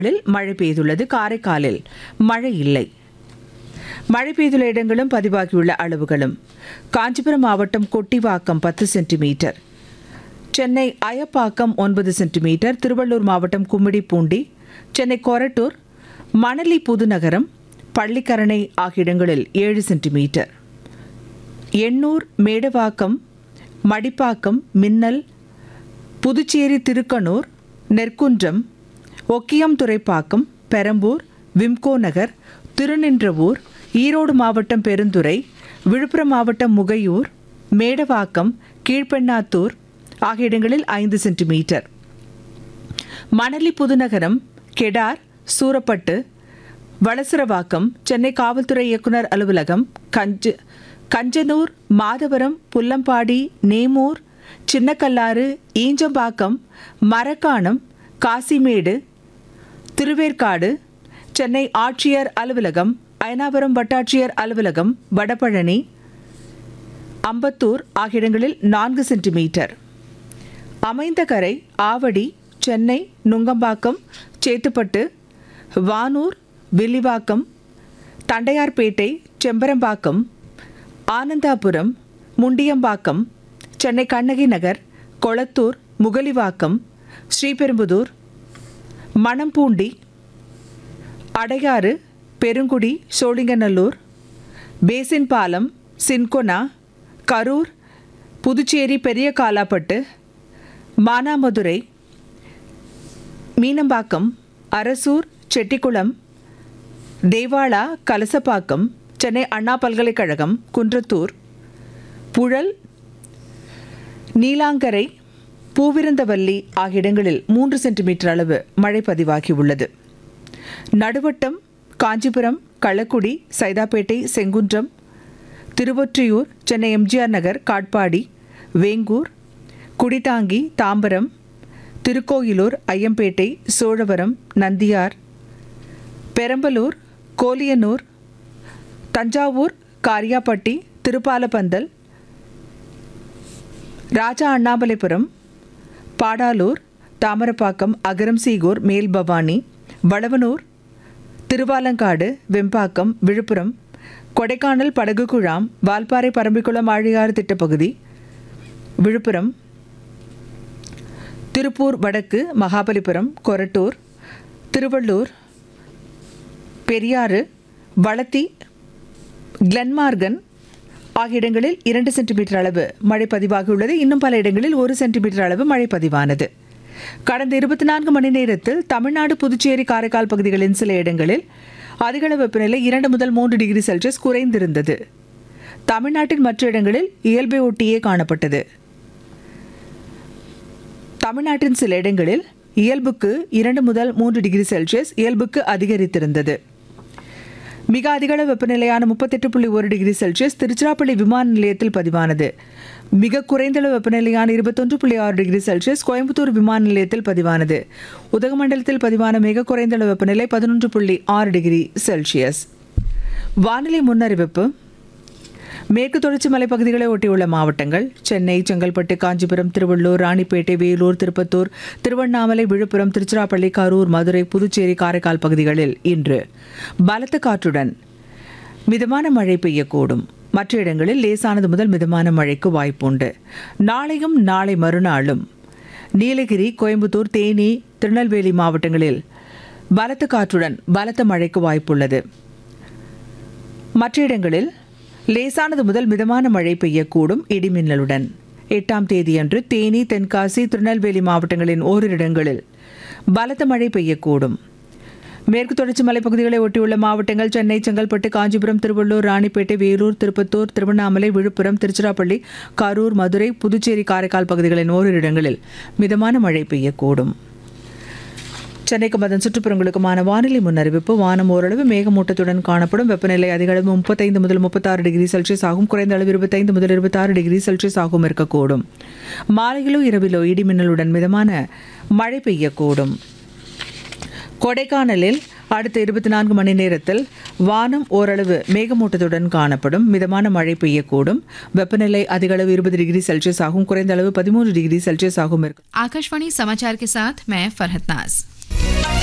இடங்களில் மழை பெய்துள்ளது காரைக்காலில் மழை இல்லை மழை பெய்துள்ள இடங்களும் பதிவாகியுள்ள அளவுகளும் காஞ்சிபுரம் மாவட்டம் கொட்டிவாக்கம் பத்து சென்டிமீட்டர் சென்னை அயப்பாக்கம் ஒன்பது சென்டிமீட்டர் திருவள்ளூர் மாவட்டம் கும்மிடிப்பூண்டி சென்னை கொரட்டூர் மணலி புதுநகரம் பள்ளிக்கரணை ஆகிய இடங்களில் ஏழு சென்டிமீட்டர் எண்ணூர் மேடவாக்கம் மடிப்பாக்கம் மின்னல் புதுச்சேரி திருக்கனூர் நெற்குன்றம் ஒக்கியம் துறைப்பாக்கம் பெரம்பூர் விம்கோ நகர் திருநின்றவூர் ஈரோடு மாவட்டம் பெருந்துறை விழுப்புரம் மாவட்டம் முகையூர் மேடவாக்கம் கீழ்பெண்ணாத்தூர் ஆகிய இடங்களில் ஐந்து சென்டிமீட்டர் மணலி புதுநகரம் கெடார் சூரப்பட்டு வளசரவாக்கம் சென்னை காவல்துறை இயக்குனர் அலுவலகம் கஞ்ச கஞ்சனூர் மாதவரம் புல்லம்பாடி நேமூர் சின்னக்கல்லாறு ஈஞ்சம்பாக்கம் மரக்காணம் காசிமேடு திருவேற்காடு சென்னை ஆட்சியர் அலுவலகம் அயனாபுரம் வட்டாட்சியர் அலுவலகம் வடபழனி அம்பத்தூர் ஆகிய இடங்களில் நான்கு சென்டிமீட்டர் அமைந்தகரை ஆவடி சென்னை நுங்கம்பாக்கம் சேத்துப்பட்டு வானூர் வில்லிவாக்கம் தண்டையார்பேட்டை செம்பரம்பாக்கம் ஆனந்தாபுரம் முண்டியம்பாக்கம் சென்னை கண்ணகி நகர் கொளத்தூர் முகலிவாக்கம் ஸ்ரீபெரும்புதூர் மணம்பூண்டி அடையாறு பெருங்குடி சோழிங்கநல்லூர் பேசின் பாலம் சின்கொனா கரூர் புதுச்சேரி பெரிய காலாப்பட்டு மானாமதுரை மீனம்பாக்கம் அரசூர் செட்டிக்குளம் தேவாளா கலசப்பாக்கம் சென்னை அண்ணா பல்கலைக்கழகம் குன்றத்தூர் புழல் நீலாங்கரை பூவிருந்தவல்லி ஆகிய இடங்களில் மூன்று சென்டிமீட்டர் அளவு மழை பதிவாகியுள்ளது நடுவட்டம் காஞ்சிபுரம் கள்ளக்குடி சைதாப்பேட்டை செங்குன்றம் திருவொற்றியூர் சென்னை எம்ஜிஆர் நகர் காட்பாடி வேங்கூர் குடிதாங்கி தாம்பரம் திருக்கோயிலூர் ஐயம்பேட்டை சோழவரம் நந்தியார் பெரம்பலூர் கோலியனூர் தஞ்சாவூர் காரியாப்பட்டி திருப்பாலப்பந்தல் ராஜா அண்ணாமலைபுரம் பாடாலூர் தாமரப்பாக்கம் அகரம்சீகூர் மேல்பவானி வளவனூர் திருவாலங்காடு வெம்பாக்கம் விழுப்புரம் கொடைக்கானல் படகு குழாம் வால்பாறை பரம்பிக்குளம் ஆழியாறு திட்டப்பகுதி விழுப்புரம் திருப்பூர் வடக்கு மகாபலிபுரம் கொரட்டூர் திருவள்ளூர் பெரியாறு வளத்தி கிளன்மார்கன் ஆகிய இடங்களில் இரண்டு சென்டிமீட்டர் அளவு மழை பதிவாகியுள்ளது இன்னும் பல இடங்களில் ஒரு சென்டிமீட்டர் அளவு மழை பதிவானது கடந்த இருபத்தி நான்கு மணி நேரத்தில் தமிழ்நாடு புதுச்சேரி காரைக்கால் பகுதிகளின் சில இடங்களில் அதிகளவு வெப்பநிலை இரண்டு முதல் மூன்று டிகிரி செல்சியஸ் குறைந்திருந்தது தமிழ்நாட்டின் மற்ற இடங்களில் இயல்பை ஒட்டியே காணப்பட்டது தமிழ்நாட்டின் சில இடங்களில் இயல்புக்கு இரண்டு முதல் மூன்று டிகிரி செல்சியஸ் இயல்புக்கு அதிகரித்திருந்தது மிக அதிகளவு வெப்பநிலையான முப்பத்தெட்டு புள்ளி ஒரு டிகிரி செல்சியஸ் திருச்சிராப்பள்ளி விமான நிலையத்தில் பதிவானது மிக குறைந்தளவு வெப்பநிலையான இருபத்தொன்று புள்ளி ஆறு டிகிரி செல்சியஸ் கோயம்புத்தூர் விமான நிலையத்தில் பதிவானது உதகமண்டலத்தில் பதிவான மிக குறைந்தளவு வெப்பநிலை பதினொன்று புள்ளி ஆறு டிகிரி செல்சியஸ் வானிலை முன்னறிவிப்பு மேற்கு தொடர்ச்சி மலைப்பகுதிகளை ஒட்டியுள்ள மாவட்டங்கள் சென்னை செங்கல்பட்டு காஞ்சிபுரம் திருவள்ளூர் ராணிப்பேட்டை வேலூர் திருப்பத்தூர் திருவண்ணாமலை விழுப்புரம் திருச்சிராப்பள்ளி கரூர் மதுரை புதுச்சேரி காரைக்கால் பகுதிகளில் இன்று பலத்த காற்றுடன் மிதமான மழை பெய்யக்கூடும் மற்ற இடங்களில் லேசானது முதல் மிதமான மழைக்கு வாய்ப்புண்டு நாளையும் நாளை மறுநாளும் நீலகிரி கோயம்புத்தூர் தேனி திருநெல்வேலி மாவட்டங்களில் பலத்த காற்றுடன் பலத்த மழைக்கு வாய்ப்புள்ளது மற்ற இடங்களில் லேசானது முதல் மிதமான மழை பெய்யக்கூடும் இடிமின்னலுடன் எட்டாம் தேதியன்று தேனி தென்காசி திருநெல்வேலி மாவட்டங்களின் ஓரிரு இடங்களில் பலத்த மழை பெய்யக்கூடும் மேற்கு தொடர்ச்சி மலைப்பகுதிகளை ஒட்டியுள்ள மாவட்டங்கள் சென்னை செங்கல்பட்டு காஞ்சிபுரம் திருவள்ளூர் ராணிப்பேட்டை வேலூர் திருப்பத்தூர் திருவண்ணாமலை விழுப்புரம் திருச்சிராப்பள்ளி கரூர் மதுரை புதுச்சேரி காரைக்கால் பகுதிகளின் ஓரிரு இடங்களில் மிதமான மழை பெய்யக்கூடும் சென்னைக்கும் அதன் சுற்றுப்புறங்களுக்குமான வானிலை முன்னறிவிப்பு வானம் ஓரளவு மேகமூட்டத்துடன் காணப்படும் வெப்பநிலை அதிக அளவு முப்பத்தைந்து முதல் முப்பத்தாறு டிகிரி செல்சியஸ் ஆகும் குறைந்த அளவு இருபத்தைந்து முதல் இருபத்தாறு டிகிரி செல்சியஸ் ஆகும் இருக்கக்கூடும் மாலையிலோ இரவிலோ இடிமின்னலுடன் மிதமான மழை பெய்யக்கூடும் கொடைக்கானலில் அடுத்த இருபத்தி நான்கு மணி நேரத்தில் வானம் ஓரளவு மேகமூட்டத்துடன் காணப்படும் மிதமான மழை பெய்யக்கூடும் வெப்பநிலை அதிக அளவு இருபது டிகிரி செல்சியஸ் ஆகும் குறைந்த அளவு பதிமூன்று டிகிரி செல்சியஸ் ஆகும் இருக்கும் आकाशवाणी समाचार के साथ मैं फरहत नाज